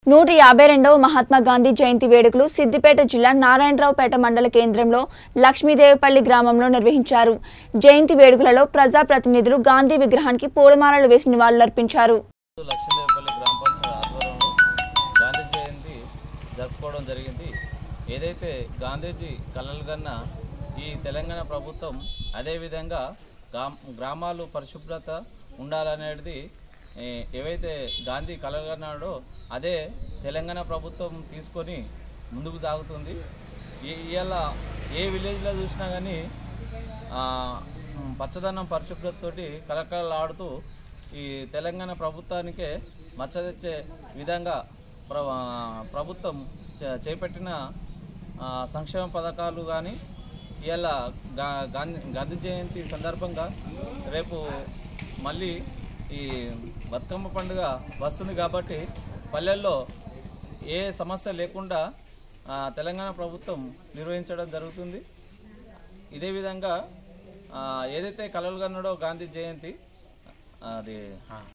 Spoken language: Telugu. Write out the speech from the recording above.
నూట యాభై రెండవ మహాత్మా గాంధీ జయంతి వేడుకలు సిద్దిపేట జిల్లా నారాయణరావుపేట మండల కేంద్రంలో లక్ష్మీదేవిపల్లి గ్రామంలో నిర్వహించారు జయంతి వేడుకలలో ప్రజాప్రతినిధులు గాంధీ విగ్రహానికి పూలమాలలు వేసి నివాళులర్పించారు లక్ష్మీదేవిపల్లి గ్రామ పంచాయతీ ఆధ్వర్యంలో గాంధీ జయంతి జరుపుకోవడం జరిగింది ఏదైతే గాంధీజీ కలలు కన్నా ఈ తెలంగాణ ప్రభుత్వం అదేవిధంగా గ్రామ గ్రామాలు పరిశుభ్రత ఉండాలనేది ఏ, ఏవైతే గాంధీ కలలు కన్నాడో అదే తెలంగాణ ప్రభుత్వం తీసుకొని ముందుకు సాగుతుంది ఈ- ఇవాళ ఏ విలేజ్లో చూసినా కానీ ఆ, మ్, పచ్చదనం పరిశుభ్రతతోటి కలకలలాడుతూ ఈ తెలంగాణ ప్రభుత్వానికే మచ్చ తెచ్చే విధంగా ప్ర ప్రభుత్వం చే- చేపట్టిన ఆ, సంక్షేమ పథకాలు కానీ ఇవాళ గా గాంధీ గాంధీ జయంతి సందర్భంగా రేపు మళ్ళీ ఈ బతుకమ్మ పండుగ వస్తుంది కాబట్టి పల్లెల్లో ఏ సమస్య లేకుండా ఆ, తెలంగాణ ప్రభుత్వం నిర్వహించడం జరుగుతుంది ఇదే విధంగా ఆ, ఏదైతే కలలు కన్నాడో గాంధీ జయంతి అది ఆ,